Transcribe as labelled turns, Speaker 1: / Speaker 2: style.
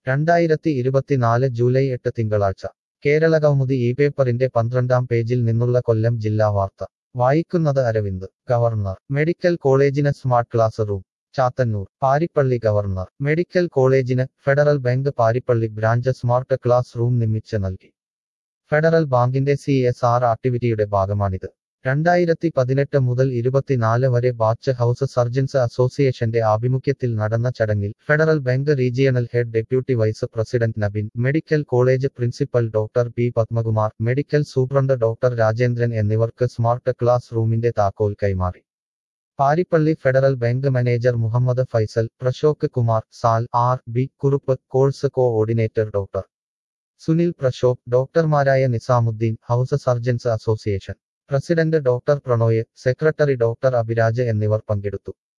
Speaker 1: രണ്ടായിരത്തി ഇരുപത്തിനാല് ജൂലൈ എട്ട് തിങ്കളാഴ്ച കേരളകൗമുദി ഈ പേപ്പറിന്റെ പന്ത്രണ്ടാം പേജിൽ നിന്നുള്ള കൊല്ലം ജില്ലാ വാർത്ത വായിക്കുന്നത് അരവിന്ദ് ഗവർണർ മെഡിക്കൽ കോളേജിന് smart class room Chathannoor Parippally governor medical കോളേജിന് federal bank Parippally branch smart class room നിർമ്മിച്ച് നൽകി ഫെഡറൽ ബാങ്കിന്റെ സി എസ് ആർ ആക്ടിവിറ്റിയുടെ ഭാഗമാണിത് രണ്ടായിരത്തി പതിനെട്ട് മുതൽ ഇരുപത്തിനാല് വരെ ബാച്ച് ഹൗസ് സർജൻസ് അസോസിയേഷന്റെ ആഭിമുഖ്യത്തിൽ നടന്ന ചടങ്ങിൽ federal bank regional head deputy vice president Nabin medical college principal doctor P Padmakumar medical superintendent doctor Rajendran എന്നിവർക്ക് സ്മാർട്ട് ക്ലാസ് റൂമിന്റെ താക്കോൽ കൈമാറി Parippally federal bank manager Muhammad Faisal Prashok Kumar സാൽ R B Kurup course coordinator doctor Sunil Prashok ഡോക്ടർമാരായ Nizamuddin house surgeons association president doctor Pranoy secretary doctor Abhiraj എന്നിവർ പങ്കെടുത്തു